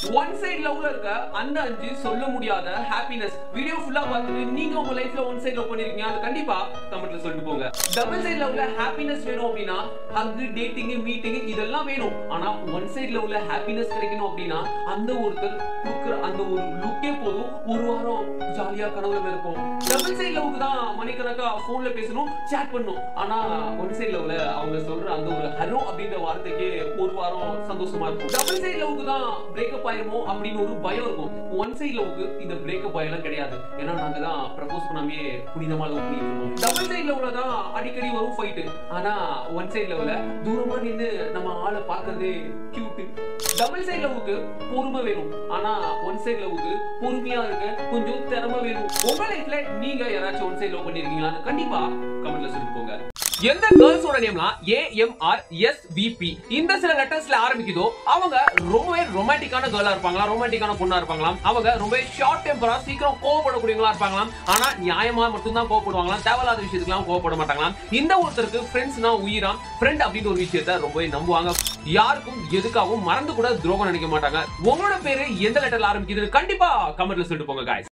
one side லவ்ல இருக்க அந்த அஞ்சு சொல்ல முடியாத ஹாப்பினஸ் வீடியோ ஃபுல்லா பார்த்துட்டு நீங்க உங்க லைஃப்ல ஒன் சைடு லவ் பண்ணிருக்கீங்க அது கண்டிப்பா கமெண்ட்ல சொல்லிட்டு போங்க டபுள் சைடு லவ்ல ஹாப்பினஸ் வேணும் அப்படின்னா ஹக் டேட்டிங் மீட்டிங் இதெல்லாம் வேணும் ஆனா ஒன் சைடு லவ்ல ஹாப்பினஸ் கிடைக்கணும் அப்படின்னா அந்த ஒருத்தர் கொடுக்குற அந்த ஒரு லுக்கே போதும் ஒரு வாரம் ஜாலியா கனவுல இருக்கும் டபுள் சைடு லவ்க்கு தான் மணிக்கணக்கா போன்ல பேசணும் சேட் பண்ணணும் ஆனா ஒன் சைடு லவ்ல அவங்க சொல்ற அந்த ஒரு ஹலோ அப்படின்ற வார்த்தைக்கு ஒரு வாரம் சந்தோஷமா இருக்கும் டபுள் சைடு லவ்க்கு தான் பிரேக்கப் ஆயிருமோ அப்படின்னு ஒரு பயம் இருக்கும் ஒன் சைடு லவ்க்கு இந்த பிரேக்கப் பயம்லாம் கிடையாது ஏன்னா நாங்க தான் ப்ரப்போஸ் பண்ணாமே புனிதமா லவ் பண்ணிட்டு இருக்கோம் டபுள் சைடு லவ்ல தான் அடிக்கடி வரும் ஃபைட் ஆனா ஒன் சைடு லவ்ல தூரமா நின்னு நம்ம ஆளை பார்க்கறதே கியூட் டபுள் சைடு லவ்வுக்கு பொறுமை வேணும் ஆனா ஒன் சைடு லவ்வுக்கு பொறுமையா இருக்க கொஞ்சம் திறமை வேணும் உங்க லைஃப்ல நீங்க யாராச்சும் ஒன் சைடு லவ் பண்ணிருக்கீங்களான்னு கண்டிப்பா கமெண்ட்ல சொல்லிட்டு போங்க எந்த கேர்ள்ஸோட நேம்லாம் ஏஎம்ஆர் எஸ்விபி இந்த சில லெட்டர்ஸ்ல ஆரம்பிக்குதோ அவங்க ரொம்பவே ரொமான்டிக்கான கேர்ளா இருப்பாங்களா ரொமான்டிக்கான பொண்ணா இருப்பாங்களாம் அவங்க ரொம்ப ஷார்ட் டெம்பரா சீக்கிரம் கோவப்படக்கூடியவங்களா இருப்பாங்களாம் ஆனா நியாயமா மட்டும் தான் கோவப்படுவாங்களாம் தேவையில்லாத விஷயத்துக்குலாம் கோவப்பட மாட்டாங்களாம் இந்த ஒருத்தருக்கு ஃப்ரெண்ட்ஸ்னா உயிராம் ஃப்ரெண்ட் அப்படின்ற ஒரு விஷயத்த ரொம்பவே நம்புவாங்க யாருக்கும் எதுக்காகவும் மறந்து கூட துரோகம் நினைக்க மாட்டாங்க உங்களோட பேரு எந்த லெட்டர்ல ஆரம்பிக்குதுன்னு கண்டிப்பா கமெண்ட்ல சொல்லிட்டு போங்க guys